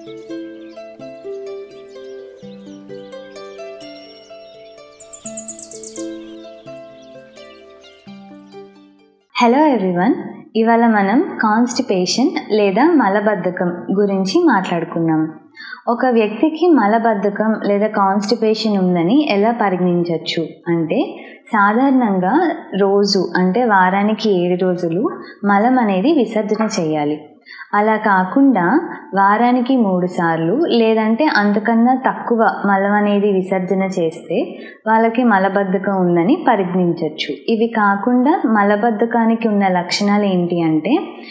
hello everyone ఇవాళ మనం constipation లేదా మలబద్ధకం గురించి మాట్లాడుకుందాం ఒక వ్యక్తికి మలబద్ధకం లేదా కాన్స్టిపేషన్ ఉందని ఎలా పరిగణించవచ్చు అంటే సాధారణంగా రోజు అంటే వారానికి ఏడు రోజులు మలం అనేది విసర్జన చేయాలి అలా కాకుండా వారానికి మూడు సార్లు లేదంటే అంతకన్నా తక్కువ మలం అనేది విసర్జన చేస్తే వాళ్ళకి మలబద్ధకం ఉందని పరిగణించవచ్చు ఇవి కాకుండా మలబద్ధకానికి ఉన్న లక్షణాలు ఏంటి అంటే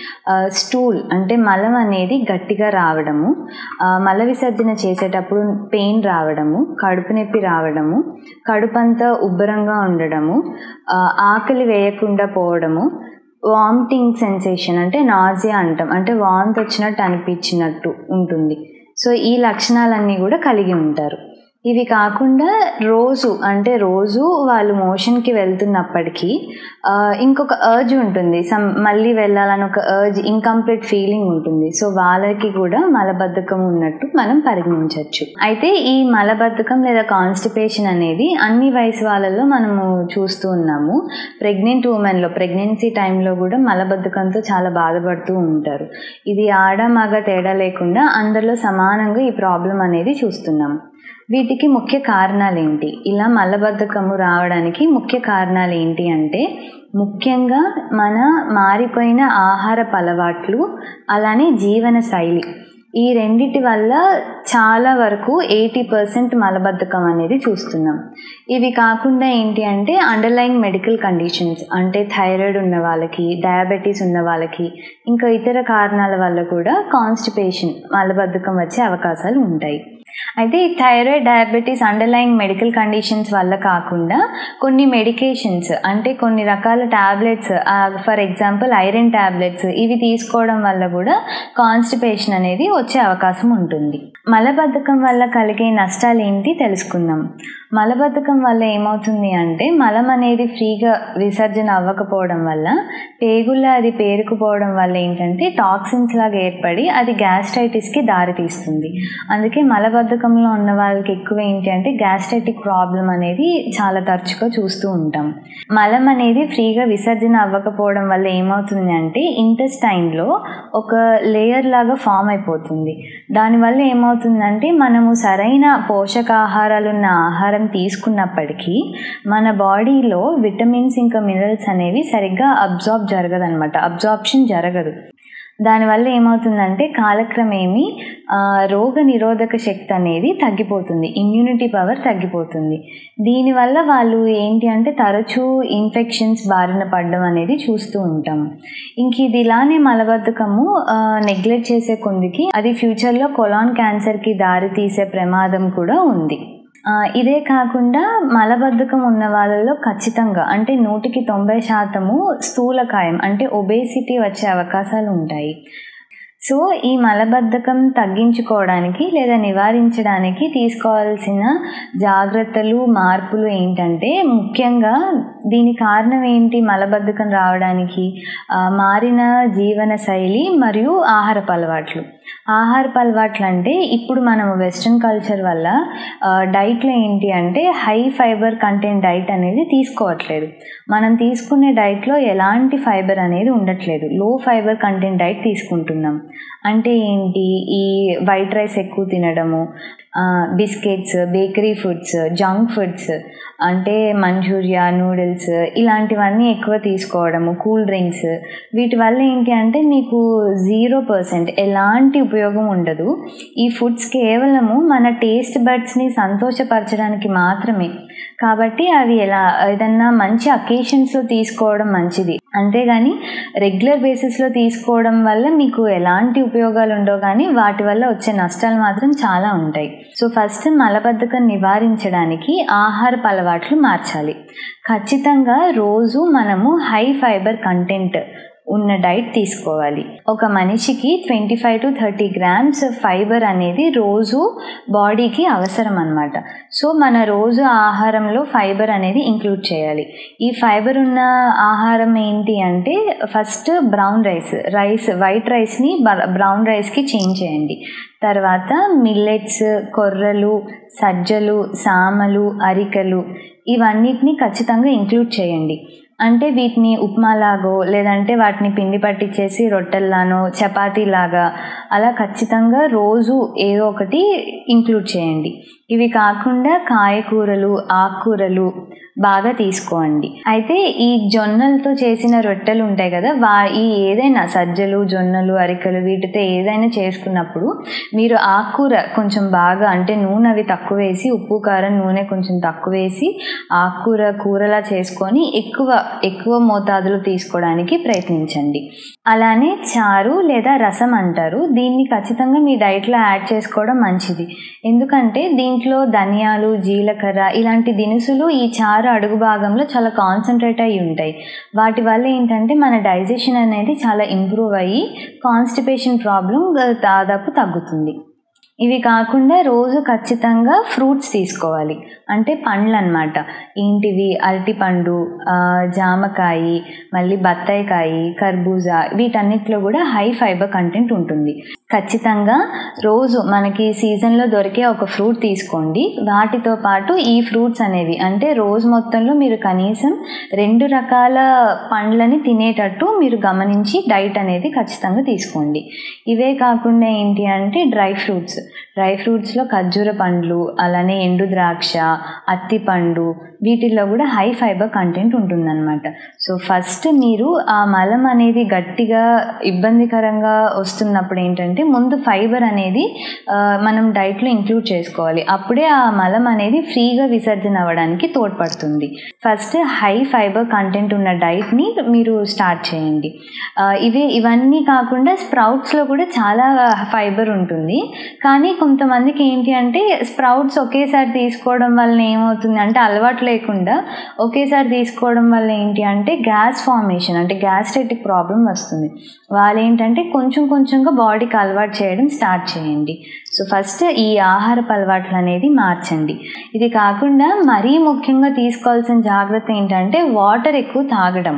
స్టూల్ అంటే మలం అనేది గట్టిగా రావడము మల విసర్జన చేసేటప్పుడు పెయిన్ రావడము కడుపు నొప్పి రావడము కడుపంతా ఉబ్బరంగా ఉండడము ఆకలి వేయకుండా పోవడము వామిటింగ్ సెన్సేషన్ అంటే నాజియా అంటాం అంటే వాంతి వచ్చినట్టు అనిపించినట్టు ఉంటుంది సో ఈ లక్షణాలన్నీ కూడా కలిగి ఉంటారు ఇవి కాకుండా రోజు అంటే రోజు వాళ్ళు మోషన్కి వెళ్తున్నప్పటికీ ఇంకొక అర్జ్ ఉంటుంది సమ్ మళ్ళీ వెళ్ళాలని ఒక అర్జ్ ఇన్కంప్లీట్ ఫీలింగ్ ఉంటుంది సో వాళ్ళకి కూడా మలబద్ధకం ఉన్నట్టు మనం పరిగణించవచ్చు అయితే ఈ మలబద్ధకం లేదా కాన్స్టిపేషన్ అనేది అన్ని వయసు వాళ్ళలో మనము చూస్తూ ఉన్నాము ప్రెగ్నెంట్ ఉమెన్లో ప్రెగ్నెన్సీ టైంలో కూడా మలబద్ధకంతో చాలా బాధపడుతూ ఉంటారు ఇది ఆడ మగ తేడా లేకుండా అందరిలో సమానంగా ఈ ప్రాబ్లం అనేది చూస్తున్నాం వీటికి ముఖ్య కారణాలు ఏంటి ఇలా మలబద్ధకము రావడానికి ముఖ్య కారణాలు ఏంటి అంటే ముఖ్యంగా మన మారిపోయిన ఆహారపు అలవాట్లు అలానే జీవన శైలి ఈ రెండిటి వల్ల చాలా వరకు ఎయిటీ పర్సెంట్ మలబద్ధకం అనేది చూస్తున్నాం ఇవి కాకుండా ఏంటి అంటే అండర్లైన్ మెడికల్ కండిషన్స్ అంటే థైరాయిడ్ ఉన్న వాళ్ళకి డయాబెటీస్ ఉన్న వాళ్ళకి ఇంకా ఇతర కారణాల వల్ల కూడా కాన్స్టిపేషన్ మలబద్ధకం వచ్చే అవకాశాలు ఉంటాయి అయితే ఈ thyroid diabetes underlying medical conditions వల్ల కాకుండా కొన్ని మెడికేషన్స్ అంటే కొన్ని రకాల tablets for example iron tablets ఇవి తీసుకోవడం వల్ల కూడా కాన్స్టిపేషన్ అనేది వచ్చే అవకాశం ఉంటుంది మలబద్ధకం వల్ల కలిగే నష్టాలు ఏంటి తెలుసుకుందాం మలబద్ధకం వల్ల ఏమవుతుంది అంటే మలం అనేది ఫ్రీగా విసర్జన అవ్వకపోవడం వల్ల పేగుల్లో అది పేరుకుపోవడం వల్ల ఏంటంటే టాక్సిన్స్ లాగా ఏర్పడి అది గ్యాస్ట్రైటిస్కి దారితీస్తుంది అందుకే మలబద్ధకంలో ఉన్న వాళ్ళకి ఎక్కువ ఏంటి అంటే గ్యాస్ట్రైటిక్ ప్రాబ్లం అనేది చాలా తరచుగా చూస్తూ ఉంటాం మలం అనేది ఫ్రీగా విసర్జన అవ్వకపోవడం వల్ల ఏమవుతుంది అంటే ఇంటెస్టైన్లో ఒక లేయర్ లాగా ఫామ్ అయిపోతుంది దానివల్ల ఏమవుతుందంటే మనము సరైన పోషకాహారాలు ఉన్న ఆహారం తీసుకున్నప్పటికీ మన బాడీలో విటమిన్స్ ఇంకా మినరల్స్ అనేవి సరిగ్గా అబ్జార్బ్ జరగదనమాట అబ్జార్ప్షన్ జరగదు దానివల్ల ఏమవుతుందంటే కాలక్రమేమి రోగ నిరోధక శక్తి అనేది తగ్గిపోతుంది ఇమ్యూనిటీ పవర్ తగ్గిపోతుంది దీనివల్ల వాళ్ళు ఏంటి అంటే తరచూ ఇన్ఫెక్షన్స్ బారిన పడడం అనేది చూస్తూ ఉంటాం ఇంక ఇది ఇలానే మలబద్ధకము నెగ్లెక్ట్ చేసే కొందికి అది ఫ్యూచర్లో కొలాన్ క్యాన్సర్కి దారి తీసే ప్రమాదం కూడా ఉంది ఇదే కాకుండా మలబద్ధకం ఉన్న వాళ్ళలో ఖచ్చితంగా అంటే నూటికి తొంభై శాతము స్థూలకాయం అంటే ఒబేసిటీ వచ్చే అవకాశాలు ఉంటాయి సో ఈ మలబద్ధకం తగ్గించుకోవడానికి లేదా నివారించడానికి తీసుకోవాల్సిన జాగ్రత్తలు మార్పులు ఏంటంటే ముఖ్యంగా దీని కారణం ఏంటి మలబద్ధకం రావడానికి మారిన జీవన శైలి మరియు ఆహారపు అలవాట్లు ఆహారపు అలవాట్లు అంటే ఇప్పుడు మనం వెస్ట్రన్ కల్చర్ వల్ల డైట్లో ఏంటి అంటే హై ఫైబర్ కంటెంట్ డైట్ అనేది తీసుకోవట్లేదు మనం తీసుకునే డైట్లో ఎలాంటి ఫైబర్ అనేది ఉండట్లేదు లో ఫైబర్ కంటెంట్ డైట్ తీసుకుంటున్నాం అంటే ఏంటి ఈ వైట్ రైస్ ఎక్కువ తినడము biscuits bakery foods junk foods అంటే మంచూరియా నూడిల్స్ ఇలాంటివన్నీ ఎక్కువ తీసుకోవడము కూల్ డ్రింక్స్ వీటి వల్ల ఏంటి అంటే మీకు జీరో పర్సెంట్ ఎలాంటి ఉపయోగం ఉండదు ఈ ఫుడ్స్ కేవలము మన టేస్ట్ బడ్స్ని సంతోషపరచడానికి మాత్రమే కాబట్టి అవి ఎలా ఏదన్నా మంచి అకేషన్స్లో తీసుకోవడం మంచిది అంతేగాని రెగ్యులర్ బేసిస్లో తీసుకోవడం వల్ల మీకు ఎలాంటి ఉపయోగాలు ఉండవు కానీ వాటి వల్ల వచ్చే నష్టాలు మాత్రం చాలా ఉంటాయి సో ఫస్ట్ మలబద్ధకం నివారించడానికి ఆహారపు అలవాట్లు మార్చాలి ఖచ్చితంగా రోజు మనము హై ఫైబర్ కంటెంట్ ఉన్న డైట్ తీసుకోవాలి ఒక మనిషికి twenty five to thirty grams fibre అనేది రోజు బాడీకి అవసరం అనమాట సో మన రోజు ఆహారంలో ఫైబర్ అనేది ఇంక్లూడ్ చేయాలి ఈ ఫైబర్ ఉన్న ఆహారం ఏంటి అంటే first brown rice rice white రైస్ని బ్రౌన్ రైస్కి చేంజ్ చేయండి తర్వాత మిల్లెట్స్ కొర్రలు సజ్జలు సామలు అరికలు ఇవన్నిటిని ఖచ్చితంగా ఇంక్లూడ్ చేయండి అంటే వీటిని ఉప్మాలాగో లేదంటే వాటిని పిండి పట్టించేసి రొట్టెల్లానో చపాతీలాగా అలా ఖచ్చితంగా రోజు ఏదో ఒకటి ఇంక్లూడ్ చేయండి ఇవి కాకుండా కాయకూరలు ఆకుకూరలు బాగా తీసుకోండి అయితే ఈ జొన్నలతో చేసిన రొట్టెలు ఉంటాయి కదా వా ఈ ఏదైనా సజ్జలు జొన్నలు అరికలు వీటితో ఏదైనా చేసుకున్నప్పుడు మీరు ఆకుకూర కొంచెం బాగా అంటే నూనె అవి తక్కువ వేసి ఉప్పు కారం నూనె కొంచెం తక్కువ వేసి ఆకుకూర కూరలా చేసుకొని ఎక్కువ ఎక్కువ మోతాదులో తీసుకోవడానికి ప్రయత్నించండి అలానే చారు లేదా రసం అంటారు దీన్ని ఖచ్చితంగా మీ డైట్లో యాడ్ చేసుకోవడం మంచిది ఎందుకంటే దీంట్లో ధనియాలు జీలకర్ర ఇలాంటి దినుసులు ఈ చారు అడుగు భాగంలో చాలా కాన్సన్ట్రేట్ అయి ఉంటాయి వాటి వల్ల ఏంటంటే మన డైజెషన్ అనేది చాలా ఇంప్రూవ్ అయ్యి కాన్స్టిపేషన్ ప్రాబ్లం దాదాపు తగ్గుతుంది ఇవి కాకుండా రోజు ఖచ్చితంగా ఫ్రూట్స్ తీసుకోవాలి అంటే పండ్లు అనమాట ఏంటివి అరటిపండు జామకాయ మళ్ళీ బత్తాయికాయ కర్బూజా వీటన్నిటిలో కూడా హై ఫైబర్ కంటెంట్ ఉంటుంది ఖచ్చితంగా రోజు మనకి సీజన్లో దొరికే ఒక ఫ్రూట్ తీసుకోండి వాటితో పాటు ఈ ఫ్రూట్స్ అనేవి అంటే రోజు మొత్తంలో మీరు కనీసం రెండు రకాల పండ్లని తినేటట్టు మీరు గమనించి డైట్ అనేది ఖచ్చితంగా తీసుకోండి ఇవే కాకుండా ఏంటి అంటే డ్రై ఫ్రూట్స్ డ్రై ఫ్రూట్స్లో ఖర్జూర పండ్లు అలానే ఎండు ద్రాక్ష అత్తిపండు వీటిల్లో కూడా హై ఫైబర్ కంటెంట్ ఉంటుందన్నమాట సో ఫస్ట్ మీరు ఆ మలం అనేది గట్టిగా ఇబ్బందికరంగా వస్తున్నప్పుడు ఏంటంటే ముందు ఫైబర్ అనేది మనం డైట్లో ఇంక్లూడ్ చేసుకోవాలి అప్పుడే ఆ మలం అనేది ఫ్రీగా విసర్జన అవ్వడానికి తోడ్పడుతుంది ఫస్ట్ హై ఫైబర్ కంటెంట్ ఉన్న డైట్ని మీరు స్టార్ట్ చేయండి ఇవి ఇవన్నీ కాకుండా స్ప్రౌట్స్లో కూడా చాలా ఫైబర్ ఉంటుంది కానీ కొంతమందికి ఏంటి అంటే స్ప్రౌట్స్ ఒకేసారి తీసుకోవడం వల్ల ఏమవుతుంది అంటే అలవాటు లేకుండా ఒకేసారి తీసుకోవడం వల్ల ఏంటి అంటే గ్యాస్ ఫార్మేషన్ అంటే గ్యాస్ట్రైటిక్ ప్రాబ్లం వస్తుంది వాళ్ళు ఏంటంటే కొంచెం కొంచెంగా బాడీకి అలవాటు చేయడం స్టార్ట్ చేయండి సో ఫస్ట్ ఈ ఆహారపు అలవాట్లు అనేది మార్చండి ఇది కాకుండా మరీ ముఖ్యంగా తీసుకోవాల్సిన జాగ్రత్త ఏంటంటే వాటర్ ఎక్కువ తాగడం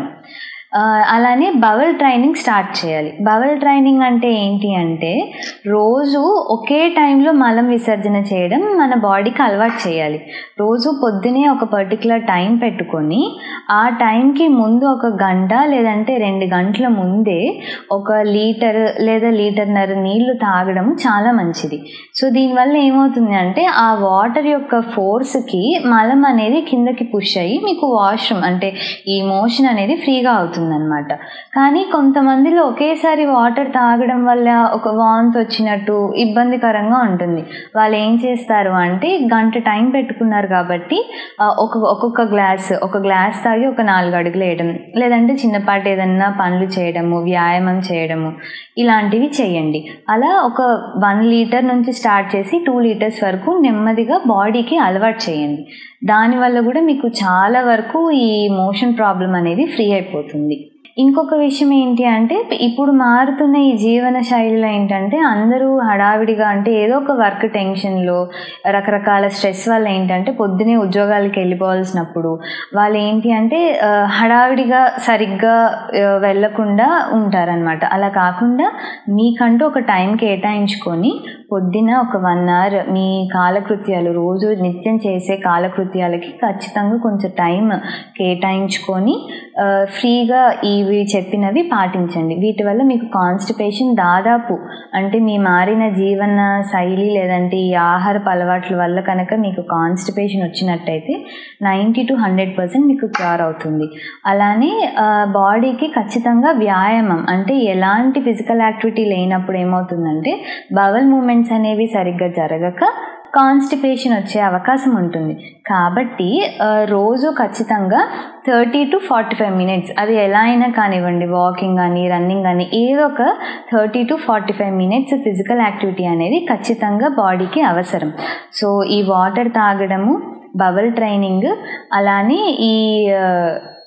అలానే బవల్ ట్రైనింగ్ స్టార్ట్ చేయాలి బవల్ ట్రైనింగ్ అంటే ఏంటి అంటే రోజు ఒకే టైంలో మలం విసర్జన చేయడం మన బాడీకి అలవాటు చేయాలి రోజు పొద్దునే ఒక పర్టికులర్ టైం పెట్టుకొని ఆ టైంకి ముందు ఒక గంట లేదంటే రెండు గంటల ముందే ఒక లీటర్ లేదా లీటర్నర నీళ్లు తాగడం చాలా మంచిది సో దీనివల్ల ఏమవుతుంది అంటే ఆ వాటర్ యొక్క ఫోర్స్కి మలం అనేది కిందకి పుష్ అయ్యి మీకు వాష్రూమ్ అంటే ఈ మోషన్ అనేది ఫ్రీగా అవుతుంది అనమాట కానీ కొంతమందిలో ఒకేసారి వాటర్ తాగడం వల్ల ఒక వాంత్ వచ్చినట్టు ఇబ్బందికరంగా ఉంటుంది వాళ్ళు ఏం చేస్తారు అంటే గంట టైం పెట్టుకున్నారు కాబట్టి ఒక ఒక్కొక్క గ్లాస్ ఒక గ్లాస్ తాగి ఒక నాలుగు అడుగులు వేయడం లేదంటే చిన్నపాటి ఏదన్నా పనులు చేయడము వ్యాయామం చేయడము ఇలాంటివి చేయండి అలా ఒక వన్ లీటర్ నుంచి స్టార్ట్ చేసి టూ లీటర్స్ వరకు నెమ్మదిగా బాడీకి అలవాటు చేయండి దానివల్ల కూడా మీకు చాలా వరకు ఈ మోషన్ ప్రాబ్లం అనేది ఫ్రీ అయిపోతుంది ఇంకొక విషయం ఏంటి అంటే ఇప్పుడు మారుతున్న ఈ జీవన శైలిలో ఏంటంటే అందరూ హడావిడిగా అంటే ఏదో ఒక వర్క్ టెన్షన్లో రకరకాల స్ట్రెస్ వల్ల ఏంటంటే పొద్దునే ఉద్యోగాలకు వెళ్ళిపోవాల్సినప్పుడు వాళ్ళు ఏంటి అంటే హడావిడిగా సరిగ్గా వెళ్ళకుండా ఉంటారనమాట అలా కాకుండా మీకంటూ ఒక టైం కేటాయించుకొని పొద్దున ఒక వన్ అవర్ మీ కాలకృత్యాలు రోజు నిత్యం చేసే కాలకృత్యాలకి ఖచ్చితంగా కొంచెం టైం కేటాయించుకొని ఫ్రీగా ఇవి చెప్పినవి పాటించండి వీటి వల్ల మీకు కాన్స్టిపేషన్ దాదాపు అంటే మీ మారిన జీవన శైలి లేదంటే ఈ ఆహారపు అలవాట్ల వల్ల కనుక మీకు కాన్స్టిపేషన్ వచ్చినట్టయితే నైంటీ టు హండ్రెడ్ పర్సెంట్ మీకు క్యూర్ అవుతుంది అలానే బాడీకి ఖచ్చితంగా వ్యాయామం అంటే ఎలాంటి ఫిజికల్ యాక్టివిటీ లేనప్పుడు ఏమవుతుందంటే బవల్ మూమెంట్స్ అనేవి సరిగ్గా జరగక కాన్స్టిపేషన్ వచ్చే అవకాశం ఉంటుంది కాబట్టి రోజు ఖచ్చితంగా thirty to forty five minutes అది ఎలా అయినా కానివ్వండి వాకింగ్ కానీ రన్నింగ్ కానీ ఏదో ఒక thirty to forty five minutes physical activity అనేది ఖచ్చితంగా బాడీకి అవసరం సో ఈ వాటర్ తాగడము బబల్ ట్రైనింగ్ అలానే ఈ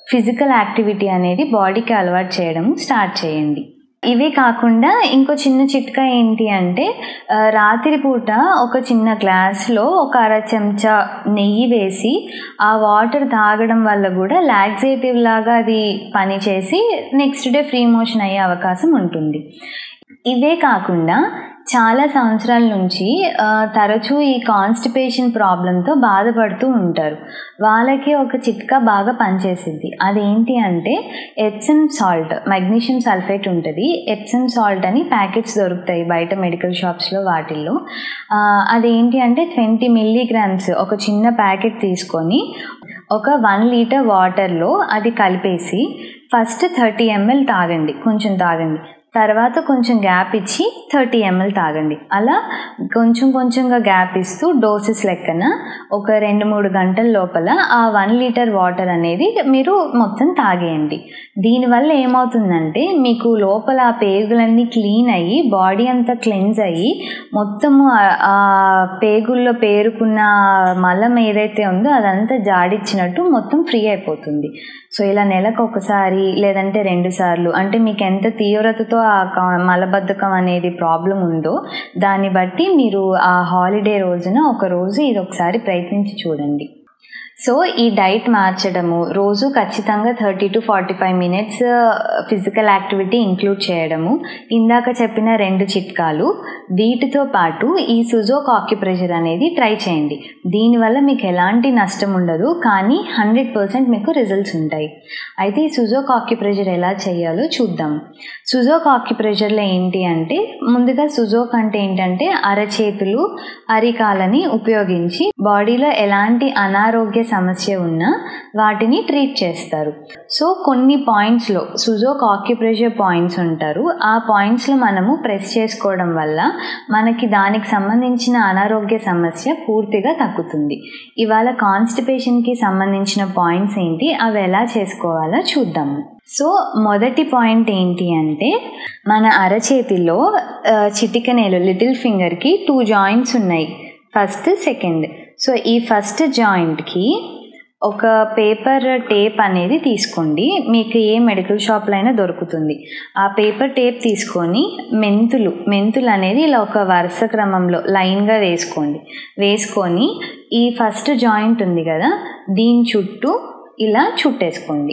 ఫిజికల్ యాక్టివిటీ అనేది బాడీకి అలవాటు చేయడం స్టార్ట్ చేయండి ఇవే కాకుండా ఇంకో చిన్న చిట్కా ఏంటి అంటే రాత్రిపూట ఒక చిన్న గ్లాస్లో ఒక అర చెంచా నెయ్యి వేసి ఆ వాటర్ తాగడం వల్ల కూడా లాక్సేటివ్ లాగా అది పనిచేసి నెక్స్ట్ డే ఫ్రీ మోషన్ అయ్యే అవకాశం ఉంటుంది ఇవే కాకుండా చాలా సంవత్సరాల నుంచి తరచూ ఈ కాన్స్టిపేషన్ ప్రాబ్లంతో బాధపడుతూ ఉంటారు వాళ్ళకి ఒక చిట్కా బాగా పనిచేసిద్ది అదేంటి అంటే ఎప్సమ్ సాల్ట్ మెగ్నీషియం సల్ఫేట్ ఉంటుంది ఎప్సమ్ సాల్ట్ అని ప్యాకెట్స్ దొరుకుతాయి బయట మెడికల్ షాప్స్లో వాటిల్లో అదేంటి అంటే ట్వంటీ మిల్లీగ్రామ్స్ ఒక చిన్న ప్యాకెట్ తీసుకొని ఒక వన్ లీటర్ వాటర్లో అది కలిపేసి ఫస్ట్ థర్టీ ఎంఎల్ తాగండి కొంచెం తాగండి తర్వాత కొంచెం గ్యాప్ ఇచ్చి థర్టీ ఎంఎల్ తాగండి అలా కొంచెం కొంచెంగా గ్యాప్ ఇస్తూ డోసెస్ లెక్కన ఒక రెండు మూడు గంటల లోపల ఆ వన్ లీటర్ వాటర్ అనేది మీరు మొత్తం తాగేయండి దీనివల్ల ఏమవుతుందంటే మీకు లోపల ఆ పేగులన్నీ క్లీన్ అయ్యి బాడీ అంతా క్లెన్స్ అయ్యి మొత్తము ఆ పేగుల్లో పేరుకున్న మలం ఏదైతే ఉందో అదంతా జాడిచ్చినట్టు మొత్తం ఫ్రీ అయిపోతుంది సో ఇలా నెలకు ఒకసారి లేదంటే రెండు సార్లు అంటే మీకు ఎంత తీవ్రతతో ఆ మలబద్ధకం అనేది ప్రాబ్లం ఉందో దాన్ని బట్టి మీరు ఆ హాలిడే రోజున ఒక రోజు ఇది ఒకసారి ప్రయత్నించి చూడండి సో ఈ డైట్ మార్చడము రోజు ఖచ్చితంగా thirty to forty five minutes physical activity include చేయడము ఇందాక చెప్పిన రెండు చిట్కాలు వీటితో పాటు ఈ సుజోక్ ఆక్యుప్రెషర్ అనేది ట్రై చేయండి దీనివల్ల మీకు ఎలాంటి నష్టం ఉండదు కానీ హండ్రెడ్ పర్సెంట్ మీకు రిజల్ట్స్ ఉంటాయి అయితే ఈ సుజోక్ ఆక్యుప్రెషర్ ఎలా చేయాలో చూద్దాం సుజోక్ ఆక్యుప్రెషర్లో ఏంటి అంటే ముందుగా సుజోక్ అంటే ఏంటంటే అరచేతులు అరికాలని ఉపయోగించి బాడీలో ఎలాంటి అనారోగ్య సమస్య ఉన్నా వాటిని ట్రీట్ చేస్తారు సో కొన్ని పాయింట్స్లో సుజోక్ ఆక్యుప్రెషర్ పాయింట్స్ ఉంటారు ఆ పాయింట్స్లో మనము ప్రెస్ చేసుకోవడం వల్ల మనకి దానికి సంబంధించిన అనారోగ్య సమస్య పూర్తిగా తగ్గుతుంది ఇవాళ కాన్స్టిపేషన్కి సంబంధించిన పాయింట్స్ ఏంటి అవి ఎలా చేసుకోవాలో చూద్దాము సో మొదటి పాయింట్ ఏంటి అంటే మన అరచేతిలో చిటికనేలు లిటిల్ ఫింగర్కి టూ జాయింట్స్ ఉన్నాయి ఫస్ట్ సెకండ్ సో ఈ ఫస్ట్ జాయింట్కి ఒక పేపర్ టేప్ అనేది తీసుకోండి మీకు ఏ మెడికల్ షాప్లో అయినా దొరుకుతుంది ఆ పేపర్ టేప్ తీసుకొని మెంతులు మెంతులు అనేది ఇలా ఒక వరుస క్రమంలో లైన్గా వేసుకోండి వేసుకొని ఈ ఫస్ట్ జాయింట్ ఉంది కదా దీని చుట్టూ ఇలా చుట్టేసుకోండి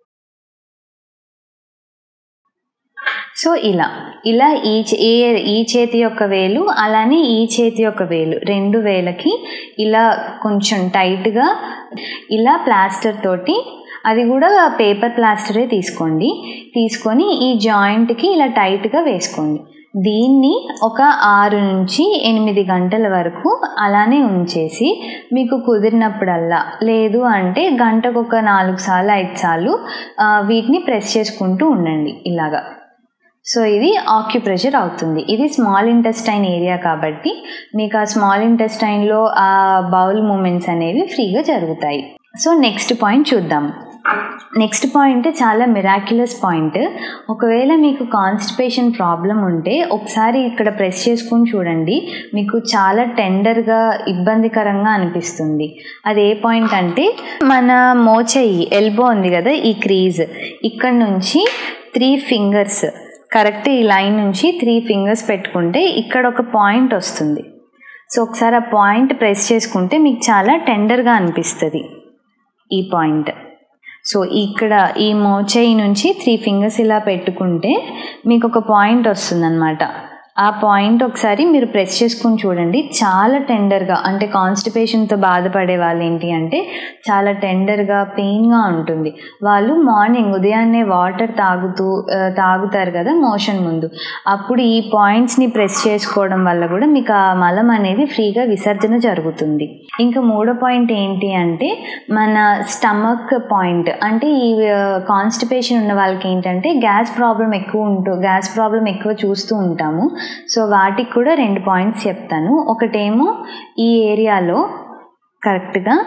సో ఇలా ఇలా ఈ ఏ ఈ చేతి యొక్క వేలు అలానే ఈ చేతి యొక్క వేలు రెండు వేలకి ఇలా కొంచెం టైట్గా ఇలా ప్లాస్టర్ తోటి అది కూడా పేపర్ ప్లాస్టరే తీసుకోండి తీసుకొని ఈ జాయింట్కి ఇలా టైట్గా వేసుకోండి దీన్ని ఒక ఆరు నుంచి ఎనిమిది గంటల వరకు అలానే ఉంచేసి మీకు కుదిరినప్పుడల్లా లేదు అంటే గంటకు ఒక నాలుగు సార్లు ఐదు సార్లు వీటిని ప్రెస్ చేసుకుంటూ ఉండండి ఇలాగా సో ఇది ఆక్యుప్రెషర్ అవుతుంది ఇది స్మాల్ ఇంటెస్టైన్ ఏరియా కాబట్టి మీకు ఆ స్మాల్ ఇంటెస్టైన్లో ఆ బౌల్ మూమెంట్స్ అనేవి ఫ్రీగా జరుగుతాయి సో నెక్స్ట్ పాయింట్ చూద్దాం నెక్స్ట్ పాయింట్ చాలా మిరాక్యులస్ పాయింట్ ఒకవేళ మీకు కాన్స్టిపేషన్ ప్రాబ్లం ఉంటే ఒకసారి ఇక్కడ ప్రెస్ చేసుకుని చూడండి మీకు చాలా టెండర్గా ఇబ్బందికరంగా అనిపిస్తుంది అది ఏ పాయింట్ అంటే మన మోచెయ్యి ఎల్బో ఉంది కదా ఈ క్రీజ్ ఇక్కడ నుంచి త్రీ ఫింగర్స్ కరెక్ట్ ఈ లైన్ నుంచి త్రీ ఫింగర్స్ పెట్టుకుంటే ఇక్కడ ఒక పాయింట్ వస్తుంది సో ఒకసారి ఆ పాయింట్ ప్రెస్ చేసుకుంటే మీకు చాలా టెండర్గా అనిపిస్తుంది ఈ పాయింట్ సో ఇక్కడ ఈ మోచేయి నుంచి త్రీ ఫింగర్స్ ఇలా పెట్టుకుంటే మీకు ఒక పాయింట్ వస్తుందన్నమాట ఆ పాయింట్ ఒకసారి మీరు ప్రెస్ చేసుకుని చూడండి చాలా టెండర్గా అంటే కాన్స్టిపేషన్తో బాధపడే వాళ్ళు ఏంటి అంటే చాలా టెండర్గా పెయిన్గా ఉంటుంది వాళ్ళు మార్నింగ్ ఉదయాన్నే వాటర్ తాగుతూ తాగుతారు కదా మోషన్ ముందు అప్పుడు ఈ పాయింట్స్ని ప్రెస్ చేసుకోవడం వల్ల కూడా మీకు ఆ మలం అనేది ఫ్రీగా విసర్జన జరుగుతుంది ఇంకా మూడో పాయింట్ ఏంటి అంటే మన స్టమక్ పాయింట్ అంటే ఈ కాన్స్టిపేషన్ ఉన్న వాళ్ళకి ఏంటంటే గ్యాస్ ప్రాబ్లం ఎక్కువ ఉంటూ గ్యాస్ ప్రాబ్లం ఎక్కువ చూస్తూ ఉంటాము సో వాటికి కూడా రెండు పాయింట్స్ చెప్తాను ఒకటేమో ఈ ఏరియాలో కరెక్ట్గా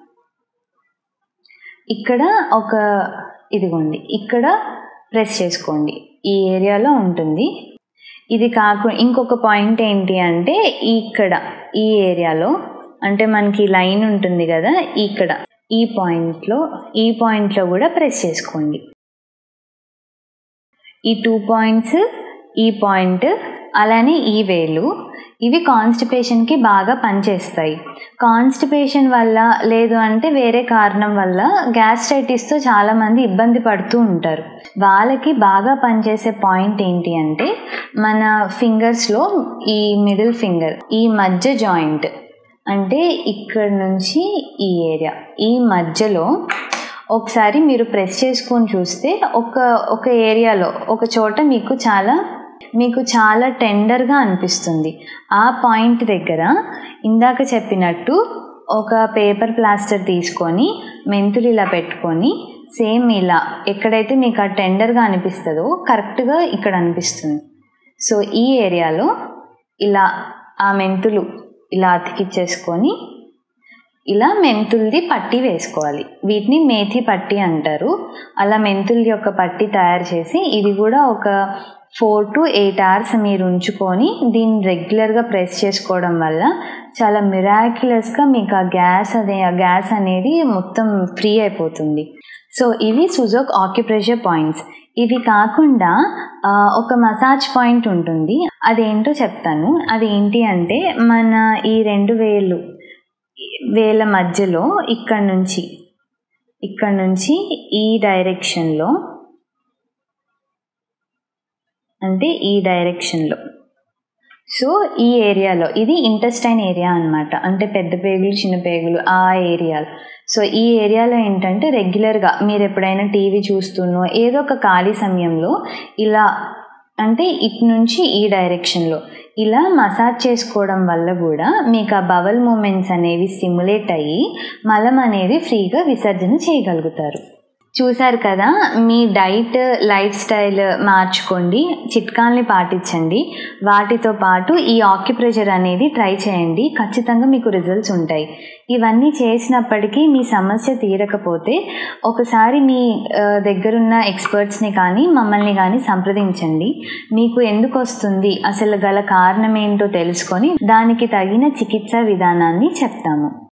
ఇక్కడ ఒక ఇదిగోండి ఇక్కడ ప్రెస్ చేసుకోండి ఈ ఏరియాలో ఉంటుంది ఇది కాకుండా ఇంకొక పాయింట్ ఏంటి అంటే ఇక్కడ ఈ ఏరియాలో అంటే మనకి లైన్ ఉంటుంది కదా ఇక్కడ ఈ పాయింట్లో ఈ పాయింట్లో కూడా ప్రెస్ చేసుకోండి ఈ టూ పాయింట్స్ ఈ పాయింట్ అలానే ఈ వేలు ఇవి కాన్స్టిపేషన్కి బాగా పనిచేస్తాయి కాన్స్టిపేషన్ వల్ల లేదు అంటే వేరే కారణం వల్ల గ్యాస్ట్రైటిస్తో చాలామంది ఇబ్బంది పడుతూ ఉంటారు వాళ్ళకి బాగా పనిచేసే పాయింట్ ఏంటి అంటే మన ఫింగర్స్లో ఈ మిడిల్ ఫింగర్ ఈ మధ్య జాయింట్ అంటే ఇక్కడ నుంచి ఈ ఏరియా ఈ మధ్యలో ఒకసారి మీరు ప్రెస్ చేసుకొని చూస్తే ఒక ఒక ఏరియాలో ఒక చోట మీకు చాలా మీకు చాలా టెండర్గా అనిపిస్తుంది ఆ పాయింట్ దగ్గర ఇందాక చెప్పినట్టు ఒక పేపర్ ప్లాస్టర్ తీసుకొని మెంతులు ఇలా పెట్టుకొని సేమ్ ఇలా ఎక్కడైతే మీకు ఆ టెండర్గా అనిపిస్తుందో కరెక్ట్గా ఇక్కడ అనిపిస్తుంది సో ఈ ఏరియాలో ఇలా ఆ మెంతులు ఇలా అతికిచ్చేసుకొని ఇలా మెంతులది పట్టి వేసుకోవాలి వీటిని మేథి పట్టి అంటారు అలా మెంతుల యొక్క పట్టి తయారు చేసి ఇది కూడా ఒక ఫోర్ టు ఎయిట్ అవర్స్ మీరు ఉంచుకొని దీన్ని రెగ్యులర్గా ప్రెస్ చేసుకోవడం వల్ల చాలా మిరాక్యులస్గా మీకు ఆ గ్యాస్ అదే ఆ గ్యాస్ అనేది మొత్తం ఫ్రీ అయిపోతుంది సో ఇవి సుజోక్ ఆక్యుప్రెషర్ పాయింట్స్ ఇవి కాకుండా ఒక మసాజ్ పాయింట్ ఉంటుంది అదేంటో చెప్తాను అది ఏంటి అంటే మన ఈ రెండు వేలు వేల మధ్యలో ఇక్కడ నుంచి ఇక్కడ నుంచి ఈ డైరెక్షన్లో అంటే ఈ డైరెక్షన్లో సో ఈ ఏరియాలో ఇది ఇంటెస్టైన్ ఏరియా అనమాట అంటే పెద్ద పేగులు చిన్న పేగులు ఆ ఏరియాలో సో ఈ ఏరియాలో ఏంటంటే రెగ్యులర్గా మీరు ఎప్పుడైనా టీవీ చూస్తున్నో ఏదో ఒక ఖాళీ సమయంలో ఇలా అంటే ఇటు నుంచి ఈ డైరెక్షన్లో ఇలా మసాజ్ చేసుకోవడం వల్ల కూడా మీకు ఆ బవల్ మూమెంట్స్ అనేవి స్టిమ్యులేట్ అయ్యి మలం అనేది ఫ్రీగా విసర్జన చేయగలుగుతారు చూశారు కదా మీ డైట్ లైఫ్ స్టైల్ మార్చుకోండి చిట్కాల్ని పాటించండి వాటితో పాటు ఈ ఆక్యుప్రెషర్ అనేది ట్రై చేయండి ఖచ్చితంగా మీకు రిజల్ట్స్ ఉంటాయి ఇవన్నీ చేసినప్పటికీ మీ సమస్య తీరకపోతే ఒకసారి మీ దగ్గరున్న ఎక్స్పర్ట్స్ని కానీ మమ్మల్ని కానీ సంప్రదించండి మీకు ఎందుకు వస్తుంది అసలు గల కారణం ఏంటో తెలుసుకొని దానికి తగిన చికిత్సా విధానాన్ని చెప్తాము